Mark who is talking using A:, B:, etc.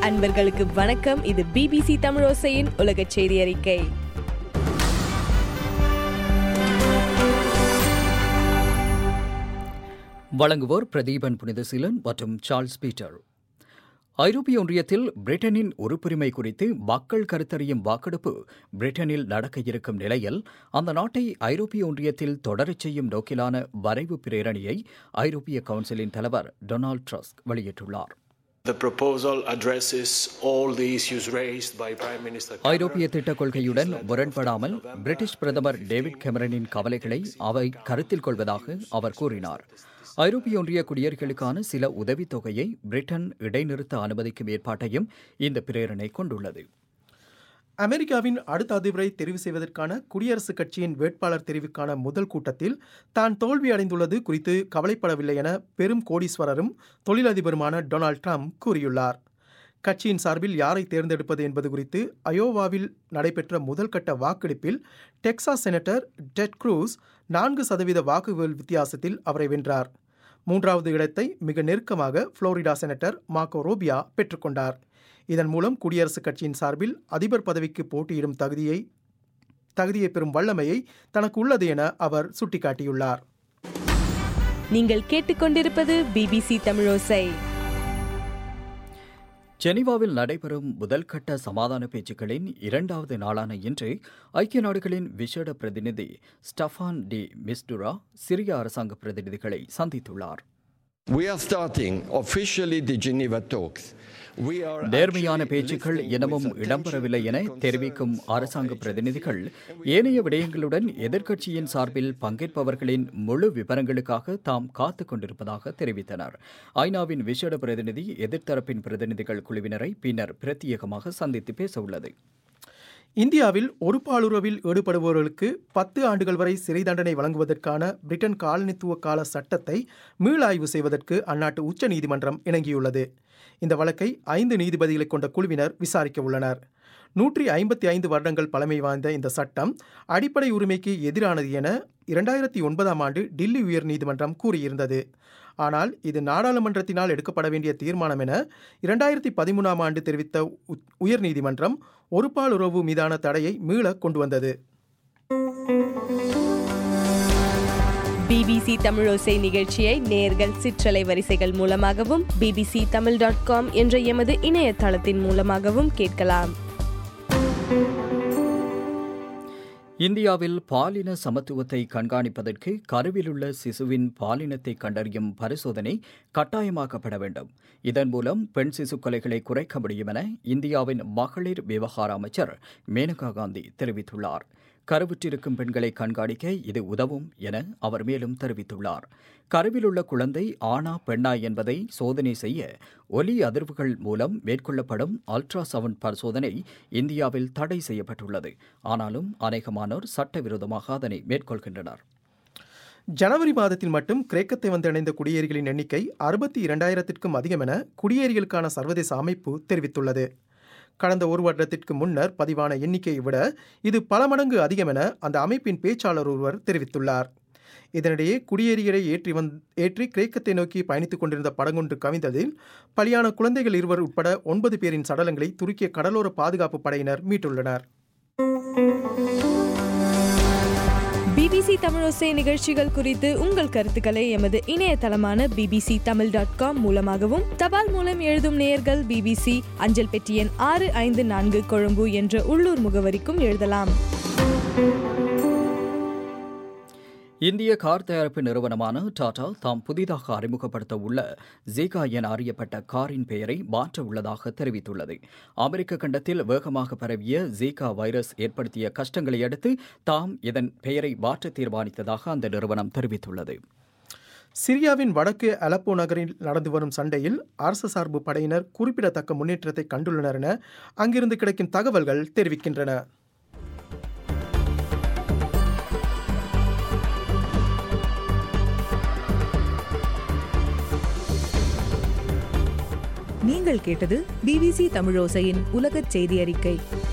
A: அன்பர்களுக்கு வணக்கம் இது பிபிசி தமிழோசையின் உலக செய்தி அறிக்கை
B: வழங்குவோர் பிரதீபன் புனிதசீலன் மற்றும் சார்ல்ஸ் பீட்டர் ஐரோப்பிய ஒன்றியத்தில் பிரிட்டனின் உறுப்புரிமை குறித்து மக்கள் கருத்தறியும் வாக்கெடுப்பு பிரிட்டனில் நடக்க இருக்கும் நிலையில் அந்த நாட்டை ஐரோப்பிய ஒன்றியத்தில் தொடரச் செய்யும் நோக்கிலான வரைவு பிரேரணியை ஐரோப்பிய கவுன்சிலின் தலைவர் டொனால்ட் ட்ரஸ்க் வெளியிட்டுள்ளார்
C: The proposal addresses all the issues raised by Prime Minister
B: ஐரோப்பிய திட்டக் கொள்கையுடன் முரண்படாமல் பிரிட்டிஷ் பிரதமர் டேவிட் கெமரனின் கவலைகளை அவை கருத்தில் கொள்வதாக அவர் கூறினார் ஐரோப்பிய ஒன்றிய குடியேறிகளுக்கான சில உதவித்தொகையை பிரிட்டன் இடைநிறுத்த அனுமதிக்கும் ஏற்பாட்டையும் இந்த பிரேரணை கொண்டுள்ளது
D: அமெரிக்காவின் அடுத்த அதிபரை தெரிவு செய்வதற்கான குடியரசுக் கட்சியின் வேட்பாளர் தெரிவுக்கான முதல் கூட்டத்தில் தான் தோல்வி அடைந்துள்ளது குறித்து கவலைப்படவில்லை என பெரும் கோடீஸ்வரரும் தொழிலதிபருமான டொனால்ட் ட்ரம்ப் கூறியுள்ளார் கட்சியின் சார்பில் யாரை தேர்ந்தெடுப்பது என்பது குறித்து அயோவாவில் நடைபெற்ற முதல்கட்ட வாக்கெடுப்பில் டெக்சாஸ் செனட்டர் டெட் க்ரூஸ் நான்கு சதவீத வாக்குகள் வித்தியாசத்தில் அவரை வென்றார் மூன்றாவது இடத்தை மிக நெருக்கமாக புளோரிடா செனட்டர் மார்க்கோ ரோபியா பெற்றுக்கொண்டார் இதன் மூலம் குடியரசுக் கட்சியின் சார்பில் அதிபர் பதவிக்கு போட்டியிடும் தகுதியை தகுதியை பெறும் வல்லமையை தனக்கு உள்ளது என அவர் சுட்டிக்காட்டியுள்ளார்
A: நீங்கள் கேட்டுக்கொண்டிருப்பது பிபிசி தமிழோசை
B: ஜெனீவாவில் நடைபெறும் முதல்கட்ட சமாதான பேச்சுக்களின் இரண்டாவது நாளான இன்று ஐக்கிய நாடுகளின் விசேட பிரதிநிதி ஸ்டஃபான் டி மிஸ்டுரா சிரிய அரசாங்க பிரதிநிதிகளை சந்தித்துள்ளார்
E: We are starting officially the Geneva talks. We are
B: நேர்மையான
E: actually
B: பேச்சுக்கள்
E: listening
B: எனவும்
E: with
B: இடம்பெறவில்லை என
E: attention to the
B: தெரிவிக்கும்
E: concerns of
B: அரசாங்க
E: each
B: பிரதிநிதிகள் ஏனைய விடயங்களுடன் எதிர்க்கட்சியின் சார்பில் பங்கேற்பவர்களின் முழு விவரங்களுக்காக தாம் காத்துக் கொண்டிருப்பதாக தெரிவித்தனர் ஐநாவின் விசேட பிரதிநிதி எதிர்த்தரப்பின் பிரதிநிதிகள் குழுவினரை பின்னர் பிரத்யேகமாக சந்தித்து பேச உள்ளது
D: இந்தியாவில் ஒரு பாலுறவில் ஈடுபடுபவர்களுக்கு பத்து ஆண்டுகள் வரை சிறை தண்டனை வழங்குவதற்கான பிரிட்டன் காலனித்துவ கால சட்டத்தை மீளாய்வு செய்வதற்கு அந்நாட்டு உச்ச நீதிமன்றம் இணங்கியுள்ளது இந்த வழக்கை ஐந்து நீதிபதிகளை கொண்ட குழுவினர் விசாரிக்க உள்ளனர் நூற்றி ஐம்பத்தி ஐந்து வருடங்கள் பழமை வாய்ந்த இந்த சட்டம் அடிப்படை உரிமைக்கு எதிரானது என இரண்டாயிரத்தி ஒன்பதாம் ஆண்டு டில்லி உயர்நீதிமன்றம் கூறியிருந்தது ஆனால் இது நாடாளுமன்றத்தினால் எடுக்கப்பட வேண்டிய தீர்மானம் என இரண்டாயிரத்தி பதிமூணாம் ஆண்டு தெரிவித்த உ- உயர்நீதிமன்றம் ஒருபால் உறவு மீதான தடையை மீள கொண்டு வந்தது
A: பிபிசி தமிழோசை நிகழ்ச்சியை நேர்கள் சிற்றலை வரிசைகள் மூலமாகவும் பிபிசி தமிழ் டாட் காம் என்ற எமது இணையதளத்தின் மூலமாகவும் கேட்கலாம்
B: இந்தியாவில் பாலின சமத்துவத்தை கண்காணிப்பதற்கு கருவிலுள்ள சிசுவின் பாலினத்தை கண்டறியும் பரிசோதனை கட்டாயமாக்கப்பட வேண்டும் இதன் மூலம் பெண் சிசு கொலைகளை குறைக்க முடியும் என இந்தியாவின் மகளிர் விவகார அமைச்சர் மேனகா காந்தி தெரிவித்துள்ளார் கருவுற்றிருக்கும் பெண்களை கண்காணிக்க இது உதவும் என அவர் மேலும் தெரிவித்துள்ளார் கருவிலுள்ள குழந்தை ஆணா பெண்ணா என்பதை சோதனை செய்ய ஒலி அதிர்வுகள் மூலம் மேற்கொள்ளப்படும் அல்ட்ராசவுண்ட் பரிசோதனை இந்தியாவில் தடை செய்யப்பட்டுள்ளது ஆனாலும் அநேகமானோர் சட்டவிரோதமாக அதனை மேற்கொள்கின்றனர்
D: ஜனவரி மாதத்தில் மட்டும் கிரேக்கத்தை வந்தடைந்த குடியேறிகளின் எண்ணிக்கை அறுபத்தி இரண்டாயிரத்திற்கும் அதிகம் என குடியேறிகளுக்கான சர்வதேச அமைப்பு தெரிவித்துள்ளது கடந்த ஒரு வருடத்திற்கு முன்னர் பதிவான எண்ணிக்கையை விட இது பல மடங்கு அதிகம் என அந்த அமைப்பின் பேச்சாளர் ஒருவர் தெரிவித்துள்ளார் இதனிடையே குடியேறிகளை ஏற்றி வந் ஏற்றி கிரேக்கத்தை நோக்கி பயணித்துக் கொண்டிருந்த படங்கொன்று கவிழ்ந்ததில் பலியான குழந்தைகள் இருவர் உட்பட ஒன்பது பேரின் சடலங்களை துருக்கிய கடலோர பாதுகாப்பு படையினர் மீட்டுள்ளனர்
A: பிபிசி தமிழோசை நிகழ்ச்சிகள் குறித்து உங்கள் கருத்துக்களை எமது இணையதளமான பிபிசி தமிழ் டாட் காம் மூலமாகவும் தபால் மூலம் எழுதும் நேயர்கள் பிபிசி அஞ்சல் பெட்டி எண் ஆறு ஐந்து நான்கு கொழும்பு என்ற உள்ளூர் முகவரிக்கும் எழுதலாம்
B: இந்திய கார் தயாரிப்பு நிறுவனமான டாடா தாம் புதிதாக அறிமுகப்படுத்த உள்ள ஜீகா என அறியப்பட்ட காரின் பெயரை மாற்ற உள்ளதாக தெரிவித்துள்ளது அமெரிக்க கண்டத்தில் வேகமாக பரவிய ஜீகா வைரஸ் ஏற்படுத்திய கஷ்டங்களை அடுத்து தாம் இதன் பெயரை மாற்ற தீர்மானித்ததாக அந்த நிறுவனம் தெரிவித்துள்ளது
D: சிரியாவின் வடக்கு அலப்போ நகரில் நடந்து வரும் சண்டையில் அரசு சார்பு படையினர் குறிப்பிடத்தக்க முன்னேற்றத்தை கண்டுள்ளனர் என அங்கிருந்து கிடைக்கும் தகவல்கள் தெரிவிக்கின்றன
F: நீங்கள் கேட்டது பிபிசி தமிழோசையின் உலகச் செய்தி அறிக்கை